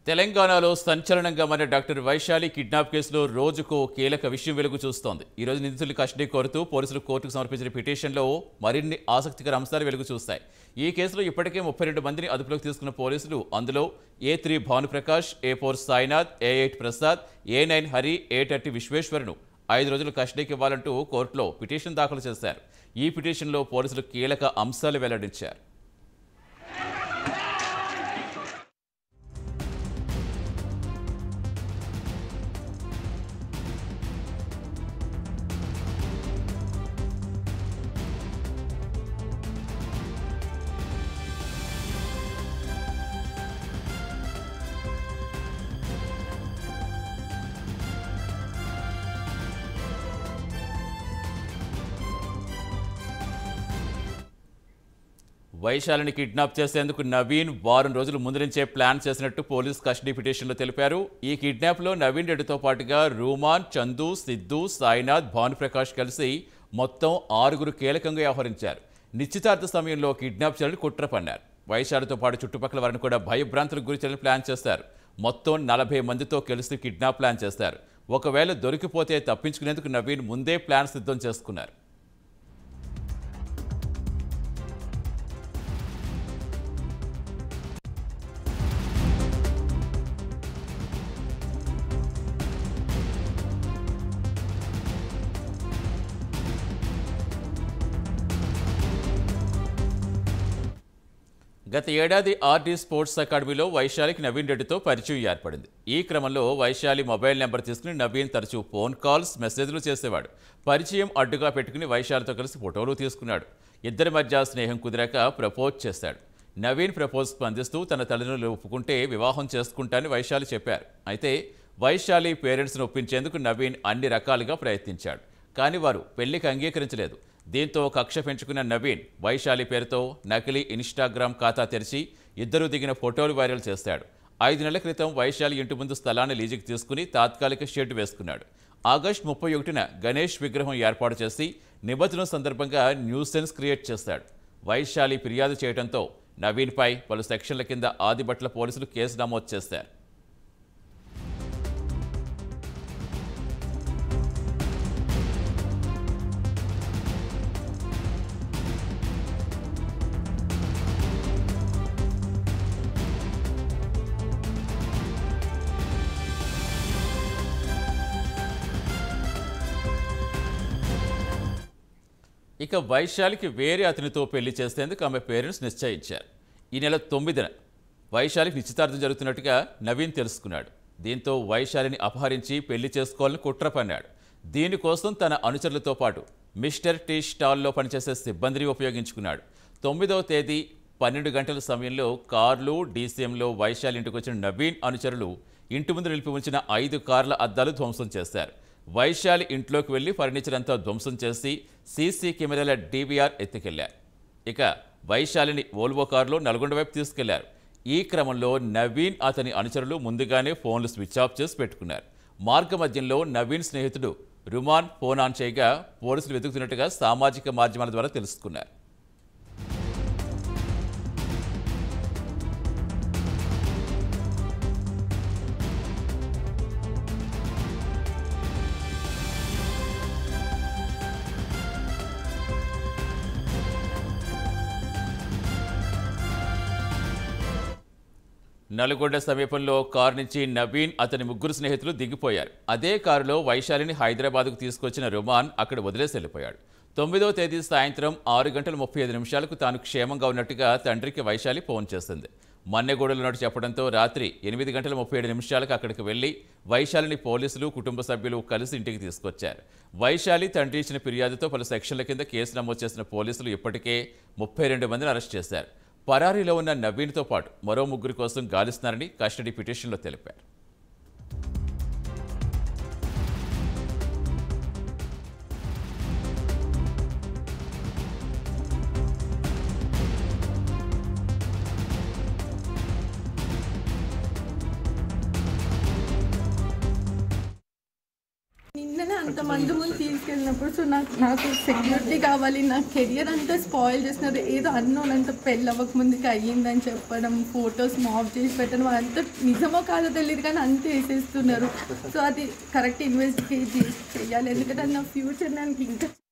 తెలంగాణలో సంచలనంగా మారిన డాక్టర్ వైశాలి కిడ్నాప్ కేసులో రోజుకో కీలక విషయం వెలుగు చూస్తోంది ఈ రోజు నిందితులు కస్టడీ కోరుతూ పోలీసులు కోర్టుకు సమర్పించిన పిటిషన్లో మరిన్ని ఆసక్తికర అంశాలు వెలుగు చూస్తాయి ఈ కేసులో ఇప్పటికే ముప్పై రెండు మందిని అదుపులోకి తీసుకున్న పోలీసులు అందులో A three Bhanuprakash A four Sainath A eight Prasad A nine Hari A thirty విశ్వేశ్వరను ఐదు రోజులు కస్టడీకి ఇవ్వాలంటూ కోర్టులో పిటిషన్ దాఖలు చేశారు ఈ పిటిషన్లో పోలీసులు కీలక అంశాలు వెల్లడించారు వైశాలిని కిడ్నాప్ చేసేందుకు నవీన్ వారం రోజుల ముందు నుంచే ప్లాన్ చేసినట్టు పోలీస్ కస్టడీ పిటిషన్లో తెలిపారు ఈ కిడ్నాప్లో నవీన్ రెడ్డితో పాటుగా రూమాన్ చందు సిద్ధు సాయినాథ్ భానుప్రకాష్ కలిసి మొత్తం ఆరుగురు కీలకంగా వ్యవహరించారు నిశ్చితార్థ సమయంలో కిడ్నాప్ చేయాలని కుట్ర పన్నారు వైశాలితో పాటు చుట్టుపక్కల వారిని కూడా భయభ్రాంతులకు గురి చేయాలని ప్లాన్ చేస్తారు మొత్తం నలభై మందితో కలిసి కిడ్నాప్ ప్లాన్ చేస్తారు ఒకవేళ దొరికిపోతే తప్పించుకునేందుకు నవీన్ ముందే ప్లాన్ సిద్ధం చేసుకున్నారు గత ఏడాది ఆర్డీ స్పోర్ట్స్ అకాడమీలో వైశాలికి నవీన్ రెడ్డితో పరిచయం ఏర్పడింది ఈ క్రమంలో వైశాలి మొబైల్ నెంబర్ తీసుకుని నవీన్ తరచూ ఫోన్ కాల్స్ మెసేజ్లు చేసేవాడు పరిచయం అడ్డుగా పెట్టుకుని వైశాలితో కలిసి ఫోటోలు తీసుకున్నాడు ఇద్దరి మధ్య స్నేహం కుదిరాక ప్రపోజ్ చేశాడు నవీన్ ప్రపోజ్ స్పందిస్తూ తన తల్లిదండ్రులు ఒప్పుకుంటే వివాహం చేసుకుంటానని వైశాలి చెప్పారు అయితే వైశాలి పేరెంట్స్ను ఒప్పించేందుకు నవీన్ అన్ని రకాలుగా ప్రయత్నించాడు కానీ వారు పెళ్లికి అంగీకరించలేదు దీంతో కక్ష పెంచుకున్న నవీన్ వైశాలి పేరుతో నకిలీ ఇన్స్టాగ్రామ్ ఖాతా తెరిచి ఇద్దరు దిగిన ఫోటోలు వైరల్ చేశాడు ఐదు నెలల క్రితం వైశాలి ఇంటి ముందు స్థలాన్ని లీజుకి తీసుకుని తాత్కాలిక షెడ్ వేసుకున్నాడు ఆగస్టు ముప్పై ఒకటిన గణేష్ విగ్రహం ఏర్పాటు చేసి నిమజ్జనం సందర్భంగా న్యూసెన్స్ క్రియేట్ చేశాడు వైశాలి ఫిర్యాదు చేయడంతో నవీన్పై పలు సెక్షన్ల కింద ఆదిబట్ల పోలీసులు కేసు నమోదు చేశారు ఇక వైశాలికి వేరే అతనితో పెళ్లి చేసేందుకు ఆమె పేరెంట్స్ నిశ్చయించారు ఈ నెల తొమ్మిదిన వైశాలికి నిశ్చితార్థం జరుగుతున్నట్టుగా నవీన్ తెలుసుకున్నాడు దీంతో వైశాలిని అపహరించి పెళ్లి చేసుకోవాలని కుట్ర పన్నాడు దీనికోసం తన అనుచరులతో పాటు మిస్టర్ టీ స్టాల్లో పనిచేసే సిబ్బందిని ఉపయోగించుకున్నాడు తొమ్మిదవ తేదీ పన్నెండు గంటల సమయంలో కార్లు డీసీఎంలో వైశాలి ఇంటికి వచ్చిన నవీన్ అనుచరులు ఇంటి ముందు నిలిపి ఉంచిన ఐదు కార్ల అద్దాలు ధ్వంసం చేశారు వైశాలి ఇంట్లోకి వెళ్లి ఫర్నిచర్ అంతా ధ్వంసం చేసి సీసీ కెమెరాల డీవీఆర్ ఎత్తుకెళ్లారు ఇక వైశాలిని ఓల్వో కారులో నల్గొండ వైపు తీసుకెళ్లారు ఈ క్రమంలో నవీన్ అతని అనుచరులు ముందుగానే ఫోన్లు స్విచ్ ఆఫ్ చేసి పెట్టుకున్నారు మార్గ మధ్యంలో నవీన్ స్నేహితుడు రుమాన్ ఫోన్ ఆన్ చేయగా పోలీసులు వెతుకుతున్నట్టుగా సామాజిక మాధ్యమాల ద్వారా తెలుసుకున్నారు నల్గొండ సమీపంలో కారు నుంచి నవీన్ అతని ముగ్గురు స్నేహితులు దిగిపోయారు అదే కారులో వైశాలిని హైదరాబాద్కు తీసుకొచ్చిన రుమాన్ అక్కడ వదిలేసి వెళ్ళిపోయాడు తొమ్మిదవ తేదీ సాయంత్రం ఆరు గంటల ముప్పై ఐదు నిమిషాలకు తాను క్షేమంగా ఉన్నట్టుగా తండ్రికి వైశాలి ఫోన్ చేసింది మన్నెగూడలో ఉన్నట్టు చెప్పడంతో రాత్రి ఎనిమిది గంటల ముప్పై ఏడు నిమిషాలకు అక్కడికి వెళ్లి వైశాలిని పోలీసులు కుటుంబ సభ్యులు కలిసి ఇంటికి తీసుకొచ్చారు వైశాలి తండ్రి ఇచ్చిన ఫిర్యాదుతో పలు సెక్షన్ల కింద కేసు నమోదు చేసిన పోలీసులు ఇప్పటికే ముప్పై రెండు మందిని అరెస్ట్ చేశారు పరారీలో ఉన్న నవీన్తో పాటు మరో ముగ్గురి కోసం గాలిస్తున్నారని కస్టడీ పిటిషన్లో తెలిపారు నిన్ననే అంత మంది ముందు తీసుకెళ్ళినప్పుడు సో నాకు నాకు సెక్యూరిటీ కావాలి నా కెరియర్ అంతా స్పాయిల్ చేసినారు ఏదో అన్నోన్ అంత పెళ్ళి అవ్వక ముందుకి అయ్యిందని చెప్పడం ఫొటోస్ మాఫ్ చేసి పెట్టడం అంత నిజమో కాదో తెలియదు కానీ అంత వేసేస్తున్నారు సో అది కరెక్ట్ ఇన్వెస్టిగేట్ చేసి చేయాలి ఎందుకంటే అది నా ఫ్యూచర్ నాకు ఇంకా